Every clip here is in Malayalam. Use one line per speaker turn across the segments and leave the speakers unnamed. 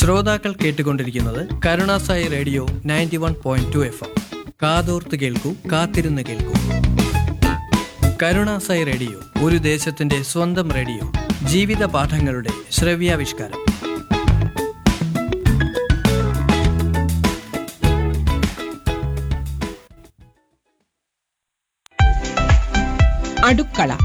ശ്രോതാക്കൾ കേട്ടുകൊണ്ടിരിക്കുന്നത് കരുണാസായി radio ninety one point two F M കാതോർത്ത് കേൾക്കൂ കാത്തിരുന്ന് കേൾക്കൂ കരുണാസായി റേഡിയോ ഒരു ദേശത്തിന്റെ സ്വന്തം റേഡിയോ ജീവിത പാഠങ്ങളുടെ ശ്രവ്യാവിഷ്കാരം
അടുക്കള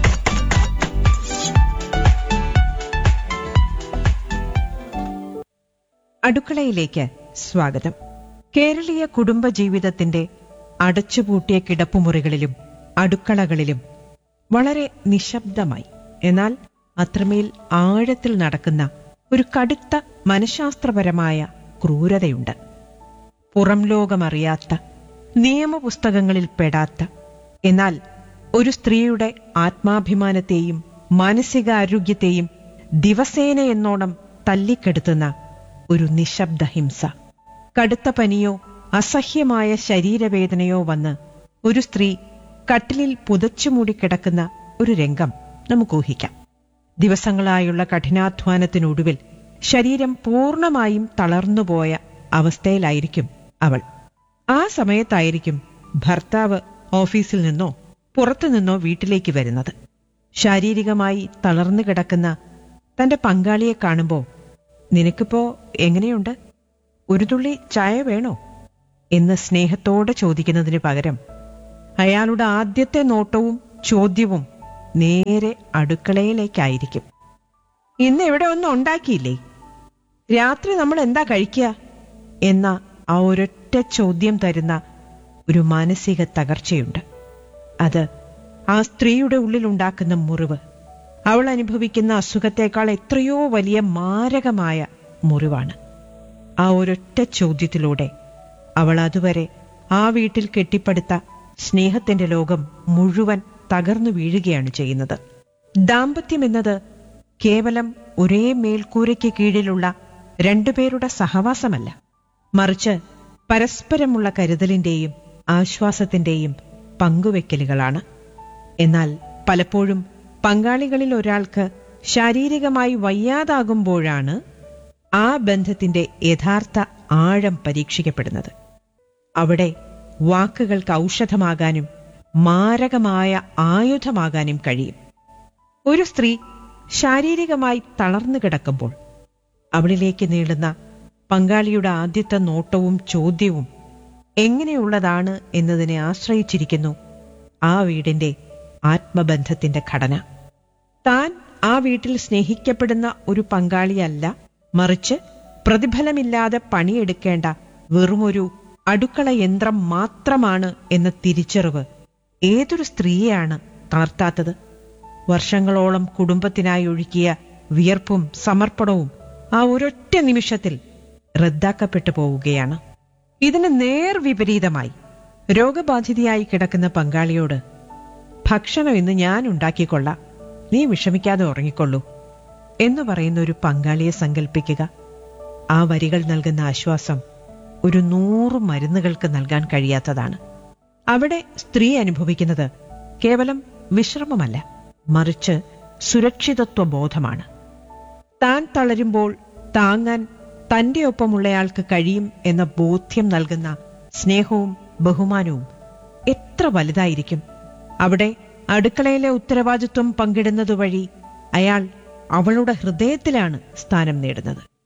അടുക്കളയിലേക്ക് സ്വാഗതം കേരളീയ കുടുംബ ജീവിതത്തിന്റെ അടച്ചുപൂട്ടിയ കിടപ്പുമുറികളിലും അടുക്കളകളിലും വളരെ നിശബ്ദമായി എന്നാൽ അത്രമേൽ ആഴത്തിൽ നടക്കുന്ന ഒരു കടുത്ത മനഃശാസ്ത്രപരമായ ക്രൂരതയുണ്ട് പുറം ലോകമറിയാത്ത നിയമപുസ്തകങ്ങളിൽ പെടാത്ത എന്നാൽ ഒരു സ്ത്രീയുടെ ആത്മാഭിമാനത്തെയും മാനസികാരോഗ്യത്തെയും ദിവസേന എന്നോണം തല്ലിക്കെടുത്തുന്ന ഒരു നിശബ്ദ ഹിംസ കടുത്ത പനിയോ അസഹ്യമായ ശരീരവേദനയോ വന്ന് ഒരു സ്ത്രീ കട്ടിലിൽ പുതച്ചുമൂടി കിടക്കുന്ന ഒരു രംഗം നമുക്ക് ഊഹിക്കാം ദിവസങ്ങളായുള്ള കഠിനാധ്വാനത്തിനൊടുവിൽ ശരീരം പൂർണ്ണമായും തളർന്നുപോയ അവസ്ഥയിലായിരിക്കും അവൾ ആ സമയത്തായിരിക്കും ഭർത്താവ് ഓഫീസിൽ നിന്നോ പുറത്തുനിന്നോ വീട്ടിലേക്ക് വരുന്നത് ശാരീരികമായി തളർന്നു കിടക്കുന്ന തന്റെ പങ്കാളിയെ കാണുമ്പോൾ നിനക്കിപ്പോ എങ്ങനെയുണ്ട് ഒരു തുള്ളി ചായ വേണോ എന്ന് സ്നേഹത്തോടെ ചോദിക്കുന്നതിന് പകരം അയാളുടെ ആദ്യത്തെ നോട്ടവും ചോദ്യവും നേരെ അടുക്കളയിലേക്കായിരിക്കും ഇന്ന് ഇവിടെ ഒന്നും ഉണ്ടാക്കിയില്ലേ രാത്രി നമ്മൾ എന്താ കഴിക്കുക എന്ന ആ ഒരൊറ്റ ചോദ്യം തരുന്ന ഒരു മാനസിക തകർച്ചയുണ്ട് അത് ആ സ്ത്രീയുടെ ഉള്ളിലുണ്ടാക്കുന്ന മുറിവ് അവൾ അനുഭവിക്കുന്ന അസുഖത്തേക്കാൾ എത്രയോ വലിയ മാരകമായ മുറിവാണ് ആ ഒരൊറ്റ ചോദ്യത്തിലൂടെ അവൾ അതുവരെ ആ വീട്ടിൽ കെട്ടിപ്പടുത്ത സ്നേഹത്തിന്റെ ലോകം മുഴുവൻ തകർന്നു വീഴുകയാണ് ചെയ്യുന്നത് ദാമ്പത്യം എന്നത് കേവലം ഒരേ മേൽക്കൂരയ്ക്ക് കീഴിലുള്ള രണ്ടുപേരുടെ സഹവാസമല്ല മറിച്ച് പരസ്പരമുള്ള കരുതലിന്റെയും ആശ്വാസത്തിന്റെയും പങ്കുവെക്കലുകളാണ് എന്നാൽ പലപ്പോഴും പങ്കാളികളിൽ ഒരാൾക്ക് ശാരീരികമായി വയ്യാതാകുമ്പോഴാണ് ആ ബന്ധത്തിന്റെ യഥാർത്ഥ ആഴം പരീക്ഷിക്കപ്പെടുന്നത് അവിടെ വാക്കുകൾക്ക് ഔഷധമാകാനും മാരകമായ ആയുധമാകാനും കഴിയും ഒരു സ്ത്രീ ശാരീരികമായി തളർന്നു കിടക്കുമ്പോൾ അവളിലേക്ക് നീളുന്ന പങ്കാളിയുടെ ആദ്യത്തെ നോട്ടവും ചോദ്യവും എങ്ങനെയുള്ളതാണ് എന്നതിനെ ആശ്രയിച്ചിരിക്കുന്നു ആ വീടിന്റെ ആത്മബന്ധത്തിന്റെ ഘടന താൻ ആ വീട്ടിൽ സ്നേഹിക്കപ്പെടുന്ന ഒരു പങ്കാളിയല്ല മറിച്ച് പ്രതിഫലമില്ലാതെ പണിയെടുക്കേണ്ട വെറുമൊരു അടുക്കള യന്ത്രം മാത്രമാണ് എന്ന തിരിച്ചറിവ് ഏതൊരു സ്ത്രീയെയാണ് തളർത്താത്തത് വർഷങ്ങളോളം കുടുംബത്തിനായി ഒഴുക്കിയ വിയർപ്പും സമർപ്പണവും ആ ഒരൊറ്റ നിമിഷത്തിൽ റദ്ദാക്കപ്പെട്ടു പോവുകയാണ് ഇതിന് നേർ വിപരീതമായി രോഗബാധിതയായി കിടക്കുന്ന പങ്കാളിയോട് ഭക്ഷണം ഇന്ന് ഞാൻ ഉണ്ടാക്കിക്കൊള്ളാം നീ വിഷമിക്കാതെ ഉറങ്ങിക്കൊള്ളൂ എന്ന് പറയുന്ന ഒരു പങ്കാളിയെ സങ്കല്പിക്കുക ആ വരികൾ നൽകുന്ന ആശ്വാസം ഒരു നൂറ് മരുന്നുകൾക്ക് നൽകാൻ കഴിയാത്തതാണ് അവിടെ സ്ത്രീ അനുഭവിക്കുന്നത് കേവലം വിശ്രമമല്ല മറിച്ച് സുരക്ഷിതത്വ ബോധമാണ് താൻ തളരുമ്പോൾ താങ്ങാൻ തന്റെ ഒപ്പമുള്ളയാൾക്ക് കഴിയും എന്ന ബോധ്യം നൽകുന്ന സ്നേഹവും ബഹുമാനവും എത്ര വലുതായിരിക്കും അവിടെ അടുക്കളയിലെ ഉത്തരവാദിത്വം പങ്കിടുന്നതുവഴി അയാൾ അവളുടെ ഹൃദയത്തിലാണ് സ്ഥാനം നേടുന്നത്